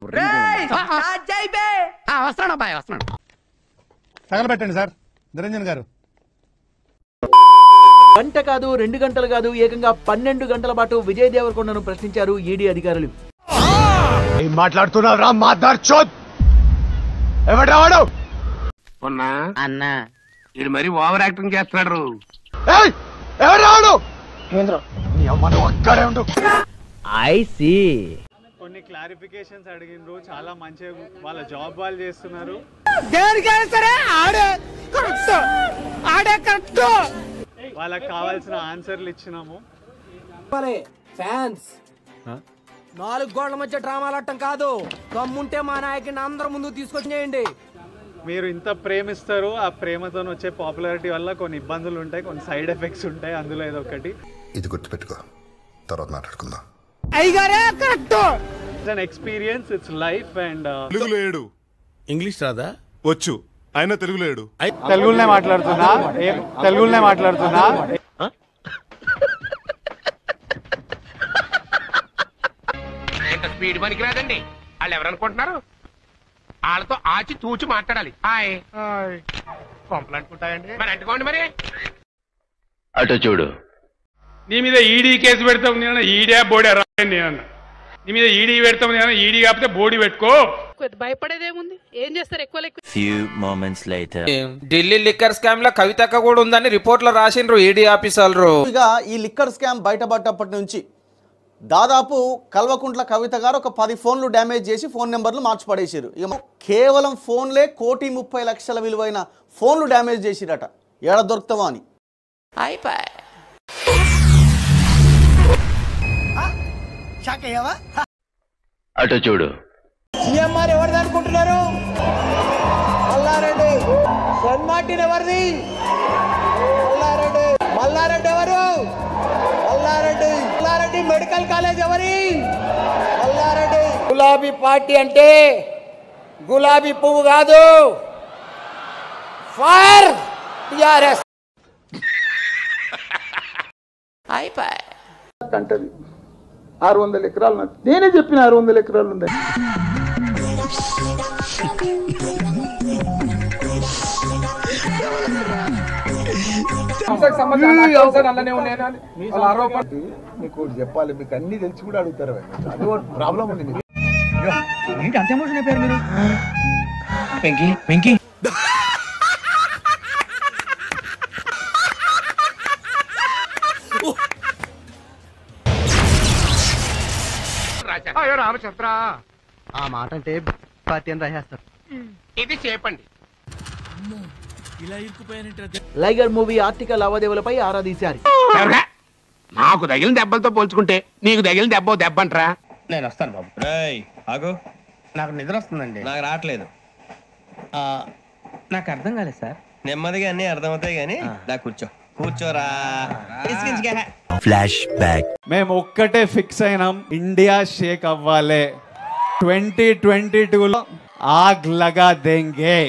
వస్తున్నాడు అబ్బాయి వస్తున్నాడు తగలబెట్టండి సార్ నిరంజన్ గారు గంట కాదు రెండు గంటలు కాదు ఏకంగా పన్నెండు గంటల పాటు విజయ్ దేవరకొండను ప్రశ్నించారు ఈడీ అధికారులు ఏం మాట్లాడుతున్నావు రా మాదార్ చోద్ ఎవడాడు ఉన్నా అన్నా ఇది మరి ఓవర్ యాక్టింగ్ చేస్తున్నాడు ఏయ్ ఎవరాడు నీ అమ్మ నువ్వు అక్కడే ఉండు ఐ సి కొన్ని క్లారిఫికేషన్స్ అడిగినరు చాలా మంచిగా వాళ్ళ జాబ్ వాళ్ళు చేస్తున్నారు వాళ్ళకి కావాల్సిన ఆన్సర్లు ఇచ్చినాము ఫ్యాన్స్ నాలుగు గోడల మధ్య డ్రామాలు ఆడటం కాదు కమ్ముంటే మా నాయకుడిని అందరం ముందుకు తీసుకొచ్చి చేయండి మీరు ఇంత ప్రేమిస్తారు ఆ ప్రేమతో వచ్చే పాపులారిటీ వల్ల కొన్ని ఇబ్బందులు ఉంటాయి కొన్ని సైడ్ ఎఫెక్ట్స్ ఉంటాయి అందులో ఏదో ఒకటి ఇది గుర్తుపెట్టుకో తర్వాత మాట్లాడుకుందాం it's an experience it's life and Telugu లేడు ఇంగ్లీష్ రాదా వచ్చు ఆయన తెలుగు లేడు తెలుగులోనే మాట్లాడుతున్నా ఏం- తెలుగులోనే మాట్లాడుతున్నా ఇంత స్పీడ్ పనికి రాదండి వాళ్ళు ఎవరనుకుంటున్నారు వాళ్ళతో ఆచి తూచి మాట్లాడాలి హాయ్ కొంపలు అంటుకుంటాయండి మరి అంటుకోండి మరి అటు చూడు నీ మీద ఈడీ కేసు పెడతాం నేను ఈడే బోడే రాయండి నేను నీ మీద ఈడీ పెడతాం నేను ఈడీ కాకపోతే బోడీ పెట్టుకో భయపడేదేముంది ఏం చేస్తారు ఎక్కువ ఎక్కువ few moments later Delhi liquor scam లో కవితక్క కూడా ఉందని రిపోర్ట్ లో రాసిండ్రు ఈడీ ఆఫీసర్లు ఇక ఈ లిక్కర్ స్కామ్ బయటపడ్డప్పటి నుంచి దాదాపు కల్వకుంట్ల కవిత గారు ఒక పది ఫోన్లు డ్యామేజ్ చేసి ఫోన్ నెంబర్లు మార్చిపడేసారు ఇక కేవలం ఫోన్లే కోటి ముప్పై లక్షల విలువైన ఫోన్లు డ్యామేజ్ చేసిరట ఏడ దొరుకుతావా అని అటు చూడు సీఎంఆర్ ఎవరిది అనుకుంటున్నారు మల్లారెడ్డి సెన్ మార్టిన్ ఎవరిది మల్లారెడ్డి మల్లారెడ్డి ఎవరు మల్లారెడ్డి మల్లారెడ్డి మెడికల్ కాలేజ్ ఎవరి మల్లారెడ్డి గులాబీ పార్టీ అంటే గులాబీ పువ్వు కాదు ఫైర్ టిఆర్ఎస్ అంటది ఆరు వందల ఎకరాలు నాకు నేనే చెప్పిన ఆరు వందల ఎకరాలు ఉంది మీకు ఒకటి చెప్పాలి మీకు అన్ని తెలిసి కూడా అడుగుతారు అది ప్రాబ్లం ఉంది మీకు రాజా అయ్యో రామచంద్ర ఆ మాట అంటే పార్టీ అని రాసేస్తారు ఇది చేపండి లైగర్ మూవీ ఆర్థిక లావాదేవీలపై ఆరా తీశారు ఎవరా? నాకు తగిలిన దెబ్బలతో పోల్చుకుంటే నీకు తగిలిన దెబ్బ ఓ దెబ్బ అంటరా నేను వస్తాను బాబు ఆగు నాకు నిద్ర వస్తుందండి నాకు రావట్లేదు నాకు అర్థం కాలేదు సార్ నెమ్మదిగా అన్ని అర్థమవుతాయి గానీ నా కూర్చో కూర్చోరా ఇసికించుకే. ఫ్లాష్ బ్యాక్ మేము ఒక్కటే ఫిక్స్ అయినాం ఇండియా షేక్ అవ్వాలి ట్వంటీ ట్వంటీ టూలో ఆగ్ లగా దెంగే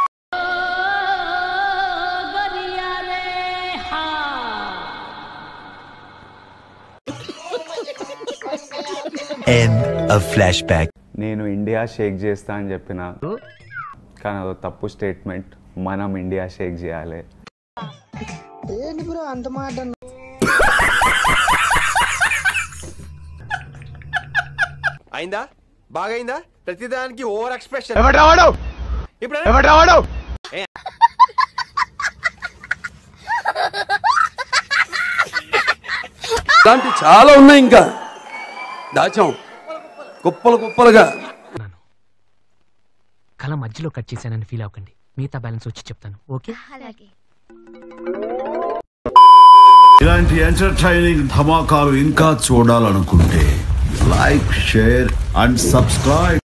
ఎండ్ ఆఫ్ ఫ్లాష్ బ్యాక్ నేను ఇండియా షేక్ చేస్తా అని చెప్పిన కానీ అదో తప్పు స్టేట్మెంట్ మనం ఇండియా షేక్ చేయాలి అయిందా బాగైందా ప్రతిదానికి ఓవర్ ఎక్స్ప్రెషన్ ఎవడావాడు ఇప్పుడు ఎవడావాడు ఇలాంటి చాలా ఉన్నాయి ఇంకా దాచాం కుప్పలు కుప్పలుగా కళ మధ్యలో కట్ చేశానని ఫీల్ అవ్వకండి మిగతా బ్యాలెన్స్ వచ్చి చెప్తాను ఓకే ఇలాంటి ఎంటర్టైనింగ్ ధమాకాలు ఇంకా చూడాలనుకుంటే లైక్ షేర్ అండ్ సబ్స్క్రైబ్